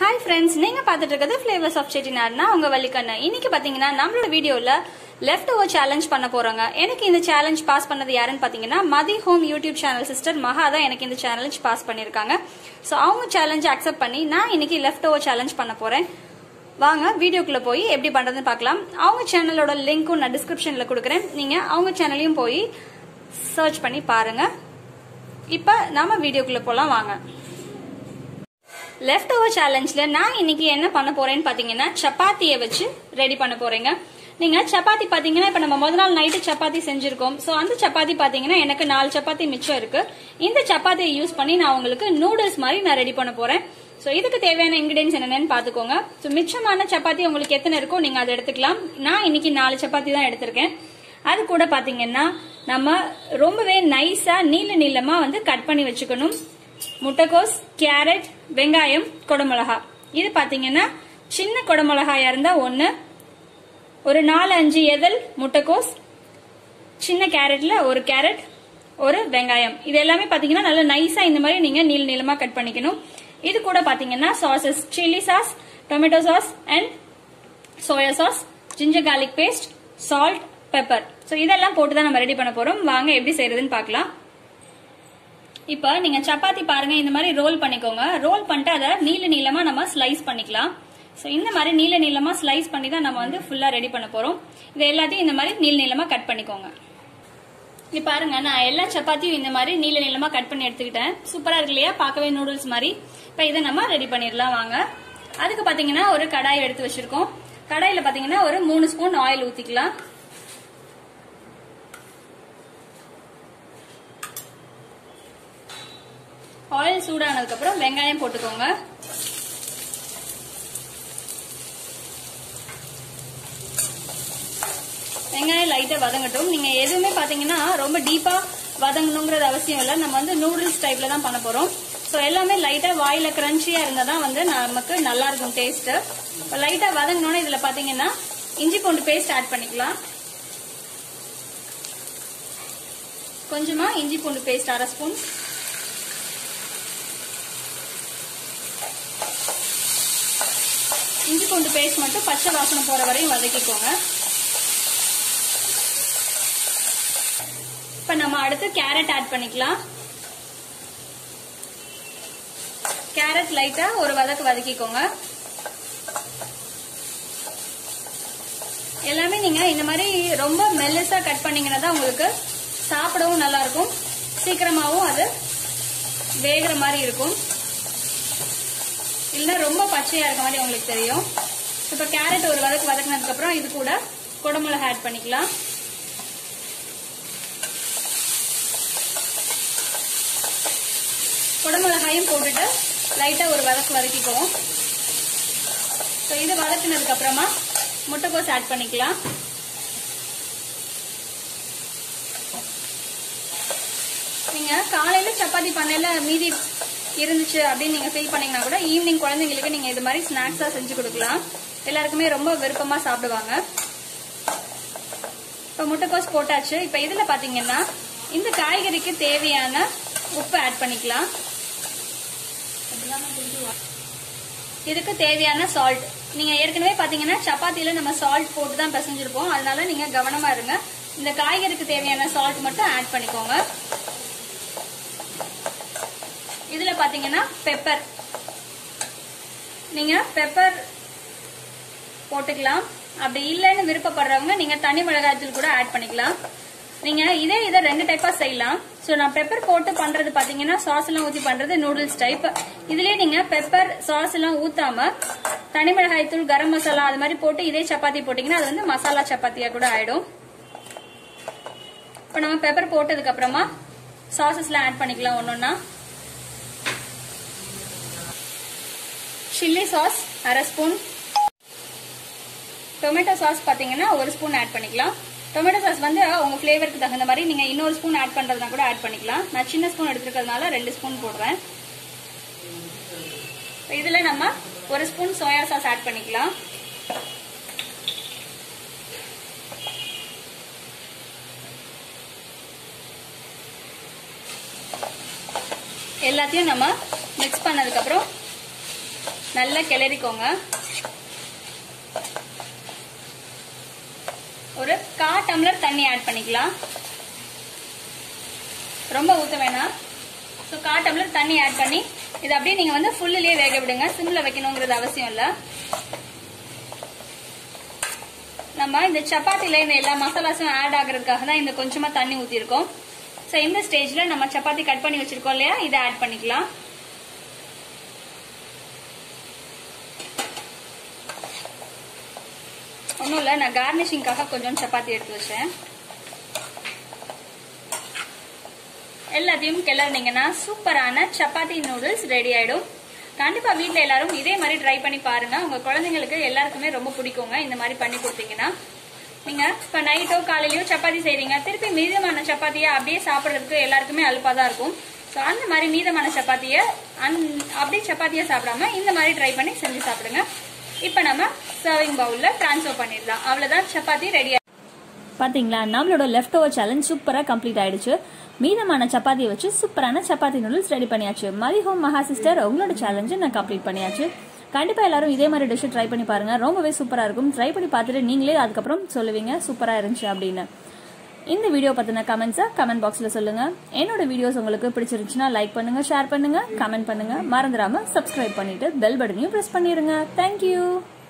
hi friends நீங்க பார்த்துட்டு இருக்கிறது ஃபிளேவர்ஸ் ஆஃப் செட்டிநாடுனா உங்க வள்ளிக்கண்ணு இன்னைக்கு பாத்தீங்கன்னா நம்மளோட வீடியோல லெஃப்ட் ஓவர் சேலஞ்ச் பண்ண போறோங்க எனக்கு இந்த சேலஞ்ச் பாஸ் பண்ணது யாருன்னு பாத்தீங்கன்னா Mathi home YouTube channel sister Maha தான் எனக்கு இந்த சேலஞ்ச் பாஸ் பண்ணிருக்காங்க ஸோ அவங்க சேலஞ்ச் அக்செப்ட் பண்ணி நான் இன்னைக்கு லெஃப்ட் ஓவர் சேலஞ்ச் பண்ண போறேன் வாங்க வீடியோக்குள்ள போய் எப்படி பண்றதுன்னு பார்க்கலாம் அவங்க சேனலோட லிங்க்கும் நான் டிஸ்கிரிப்ஷன்ல கொடுக்குறேன் நீங்க அவங்க சேனலையும் போய் சர்ச் பண்ணி பாருங்க இப்ப நாம வீடியோக்குள்ள போலாம் வாங்க லெஃப்ட் ஓவர் சேலஞ்சில் நான் இன்னைக்கு என்ன பண்ண போறேன்னு பாத்தீங்கன்னா சப்பாத்தியை வச்சு ரெடி பண்ண போறேங்க நீங்க சப்பாத்தி பாத்தீங்கன்னா இப்ப நம்ம முதல் நாள் நைட்டு சப்பாத்தி செஞ்சிருக்கோம் சோ அந்த சப்பாத்தி பாத்தீங்கன்னா எனக்கு நாலு சப்பாத்தி மிச்சம் இருக்கு இந்த சப்பாத்தியை யூஸ் பண்ணி நான் உங்களுக்கு நூடுல்ஸ் மாதிரி நான் ரெடி பண்ண போறேன் சோ இதுக்கு தேவையான இன்கிரியன்ஸ் என்னென்னு பாத்துக்கோங்க சோ மிச்சமான சப்பாத்தி உங்களுக்கு எத்தனை இருக்கோ நீங்க அதை எடுத்துக்கலாம் நான் இன்னைக்கு நாலு சப்பாத்தி தான் எடுத்திருக்கேன் அது கூட பாத்தீங்கன்னா நம்ம ரொம்பவே நைஸா நீள நீளமா வந்து கட் பண்ணி வச்சுக்கணும் முட்டைக்கோஸ் கேரட் வெங்காயம் குடமிளகா இது பாத்தீங்கன்னா சின்ன குடமிளகாயா இருந்தா ஒன்னு ஒரு நாலு அஞ்சு எதல் முட்டைக்கோஸ் சின்ன கேரட்ல ஒரு கேரட் ஒரு வெங்காயம் இது எல்லாமே பாத்தீங்கன்னா நல்லா நைஸா இந்த மாதிரி நீங்க நீள நீளமா கட் பண்ணிக்கணும் இது கூட பாத்தீங்கன்னா sauces chilli sauce tomato sauce and soya sauce ginger garlic paste salt pepper so இதெல்லாம் போட்டு தான் நம்ம ரெடி பண்ண போறோம் வாங்க எப்படி செய்யறதுன்னு பார்க்கலாம் இப்போ நீங்க சப்பாத்தி பாருங்க இந்த மாதிரி ரோல் பண்ணிக்கோங்க ரோல் பண்ணிட்டு அதை நீல நீளமா நம்ம ஸ்லைஸ் பண்ணிக்கலாம் ஸோ இந்த மாதிரி நீல நீளமா ஸ்லைஸ் பண்ணி தான் நம்ம வந்து ஃபுல்லா ரெடி பண்ண போறோம் இது எல்லாத்தையும் இந்த மாதிரி நீல நீளமா கட் பண்ணிக்கோங்க இங்க பாருங்க நான் எல்லா சப்பாத்தியும் இந்த மாதிரி நீல நீளமா கட் பண்ணி எடுத்துக்கிட்டேன் சூப்பரா இருக்கு இல்லையா பார்க்கவே நூடுல்ஸ் மாதிரி இப்போ இதை நம்ம ரெடி பண்ணிடலாம் வாங்க அதுக்கு பாத்தீங்கன்னா ஒரு கடாய் எடுத்து வச்சிருக்கோம் கடாயில பாத்தீங்கன்னா ஒரு மூணு ஸ்பூன் ஆயில் ஊத்திக்கலாம் ஆயில் சூடானதுக்கு அப்புறம் வெங்காயம் போட்டுக்கோங்க வெங்காயம் லைட்டா வதங்கட்டும் நீங்க எதுவுமே பாத்தீங்கன்னா ரொம்ப டீப்பா வதங்கணுங்கிறது அவசியம் இல்லை நம்ம வந்து நூடுல்ஸ் டைப்ல தான் பண்ண போறோம் ஸோ எல்லாமே லைட்டா வாயில கிரன்ச்சியா இருந்தா தான் வந்து நமக்கு நல்லா இருக்கும் டேஸ்ட் லைட்டா வதங்கணும்னு இதுல பாத்தீங்கன்னா இஞ்சி பூண்டு பேஸ்ட் ஆட் பண்ணிக்கலாம் கொஞ்சமா இஞ்சி பூண்டு பேஸ்ட் அரை ஸ்பூன் இஞ்சி பூண்டு பேஸ்ட் மட்டும் பச்சை வாசனை போற வரையும் வதக்கிக்கோங்க இப்ப நம்ம அடுத்து கேரட் ஆட் பண்ணிக்கலாம் கேரட் லைட்டா ஒரு வதக்கு வதக்கிக்கோங்க எல்லாமே நீங்க இந்த மாதிரி ரொம்ப மெல்லிசா கட் பண்ணீங்கன்னா தான் உங்களுக்கு சாப்பிடவும் நல்லா இருக்கும் சீக்கிரமாவும் அது வேகிற மாதிரி இருக்கும் இல்ல ரொம்ப பச்சையா இருக்க மாதிரி உங்களுக்கு தெரியும் இப்ப கேரட் ஒரு வதக்கு வதக்கினதுக்கு அப்புறம் இது கூட குடமிளகா ஆட் பண்ணிக்கலாம் குடமிளகாயும் போட்டுட்டு லைட்டா ஒரு வதக்கு வதக்கிக்குவோம் ஸோ இது வதக்கினதுக்கு அப்புறமா முட்டைக்கோஸ் ஆட் பண்ணிக்கலாம் நீங்க காலையில சப்பாத்தி பண்ணையில மீதி இருந்துச்சு அப்படின்னு நீங்க ஃபீல் பண்ணீங்கன்னா கூட ஈவினிங் குழந்தைங்களுக்கு நீங்க இது மாதிரி ஸ்நாக்ஸா செஞ்சு கொடுக்கலாம் எல்லாருக்குமே ரொம்ப விருப்பமா சாப்பிடுவாங்க இப்ப முட்டைக்கோஸ் போட்டாச்சு இப்ப இதுல பாத்தீங்கன்னா இந்த காய்கறிக்கு தேவையான உப்பு ஆட் பண்ணிக்கலாம் இதுக்கு தேவையான சால்ட் நீங்க ஏற்கனவே பாத்தீங்கன்னா சப்பாத்தியில நம்ம சால்ட் போட்டு தான் பிசைஞ்சிருப்போம் அதனால நீங்க கவனமா இருங்க இந்த காய்கறிக்கு தேவையான சால்ட் மட்டும் ஆட் பண்ணிக்கோங்க இதுல பாத்தீங்கன்னா பெப்பர் நீங்க பெப்பர் போட்டுக்கலாம் அப்படி இல்லைன்னு விருப்பப்படுறவங்க நீங்க தனி மிளகாய்த்தூள் கூட ஆட் பண்ணிக்கலாம் நீங்க இதே இதை ரெண்டு டைப்பா செய்யலாம் ஸோ நான் பெப்பர் போட்டு பண்றது பாத்தீங்கன்னா சாஸ் எல்லாம் ஊத்தி பண்றது நூடுல்ஸ் டைப் இதுலயே நீங்க பெப்பர் சாஸ் எல்லாம் ஊத்தாம தனி மிளகாய் தூள் கரம் மசாலா அது மாதிரி போட்டு இதே சப்பாத்தி போட்டீங்கன்னா அது வந்து மசாலா சப்பாத்தியா கூட ஆயிடும் இப்போ நம்ம பெப்பர் போட்டதுக்கு அப்புறமா சாசஸ்லாம் ஆட் பண்ணிக்கலாம் ஒன்னொன்னா சில்லி சாஸ் அரை ஸ்பூன் டொமேட்டோ சாஸ் பாத்தீங்கன்னா ஒரு ஸ்பூன் ஆட் பண்ணிக்கலாம் டொமேட்டோ சாஸ் வந்து உங்க ஃபிளேவருக்கு தகுந்த மாதிரி நீங்க இன்னொரு ஸ்பூன் ஆட் பண்றதுனா கூட ஆட் பண்ணிக்கலாம் நான் சின்ன ஸ்பூன் எடுத்துக்கிறதுனால ரெண்டு ஸ்பூன் போடுறேன் இதுல நம்ம ஒரு ஸ்பூன் சோயா சாஸ் ஆட் பண்ணிக்கலாம் எல்லாத்தையும் நம்ம மிக்ஸ் பண்ணதுக்கு அப்புறம் நல்லா கிளறிக்கோங்க ஒரு கா டம்ளர் தண்ணி ஆட் பண்ணிக்கலாம் ரொம்ப ஊத்த வேணாம் ஸோ கா டம்ளர் தண்ணி ஆட் பண்ணி இது அப்படியே நீங்க வந்து ஃபுல்லிலேயே வேக விடுங்க சிம்ல வைக்கணுங்கிறது அவசியம் இல்லை நம்ம இந்த சப்பாத்தில இந்த எல்லா மசாலாஸும் ஆட் ஆகுறதுக்காக தான் இந்த கொஞ்சமா தண்ணி ஊத்திருக்கோம் ஸோ இந்த ஸ்டேஜ்ல நம்ம சப்பாத்தி கட் பண்ணி வச்சிருக்கோம் இல்லையா இதை ஆட் பண்ணிக்கலாம் ஒன்றும் இல்லை நான் கார்னிஷிங்காக கொஞ்சம் சப்பாத்தி எடுத்து வச்சேன் எல்லாத்தையும் கிளறினீங்கன்னா சூப்பரான சப்பாத்தி நூடுல்ஸ் ரெடி ஆயிடும் கண்டிப்பா வீட்ல எல்லாரும் இதே மாதிரி ட்ரை பண்ணி பாருங்க உங்க குழந்தைங்களுக்கு எல்லாருக்குமே ரொம்ப பிடிக்குங்க இந்த மாதிரி பண்ணி கொடுத்தீங்கன்னா நீங்க இப்ப நைட்டோ காலையிலயோ சப்பாத்தி செய்றீங்க திருப்பி மீதமான சப்பாத்தியை அப்படியே சாப்பிடுறதுக்கு எல்லாருக்குமே அலுப்பா தான் இருக்கும் ஸோ அந்த மாதிரி மீதமான சப்பாத்தியை அந் அப்படியே சப்பாத்தியை சாப்பிடாம இந்த மாதிரி ட்ரை பண்ணி செஞ்சு சாப்பிடுங்க இப்போ நம்ம சர்விங் பவுல்ல ட்ரான்ஸ்ஃபர் பண்ணிடலாம் அவ்வளவுதான் சப்பாத்தி ரெடி பாத்தீங்களா நம்மளோட லெஃப்ட் ஓவர் சேலஞ்ச் சூப்பரா கம்ப்ளீட் ஆயிடுச்சு மீதமான சப்பாத்தியை வச்சு சூப்பரான சப்பாத்தி நூடுல்ஸ் ரெடி பண்ணியாச்சு மதி ஹோம் மகா சிஸ்டர் உங்களோட சேலஞ்சை நான் கம்ப்ளீட் பண்ணியாச்சு கண்டிப்பா எல்லாரும் இதே மாதிரி டிஷ் ட்ரை பண்ணி பாருங்க ரொம்பவே சூப்பரா இருக்கும் ட்ரை பண்ணி பார்த்துட்டு நீங்களே அதுக்கப்புறம் சொல்லுவீங்க சூப்பரா இருந்துச்சு அப்படின்னு இந்த வீடியோ பத்தின கமெண்ட்ஸை கமெண்ட் பாக்ஸ்ல சொல்லுங்க என்னோட வீடியோஸ் உங்களுக்கு பிடிச்சிருந்துச்சுன்னா லைக் பண்ணுங்க ஷேர் பண்ணுங்க கமெண்ட் பண்ணுங்க மறந்துடாம சப்ஸ்கிரைப் பண்ணிட்டு பெல் பட்டனையும் பிரஸ் பண்ணிருங்க தேங்க்யூ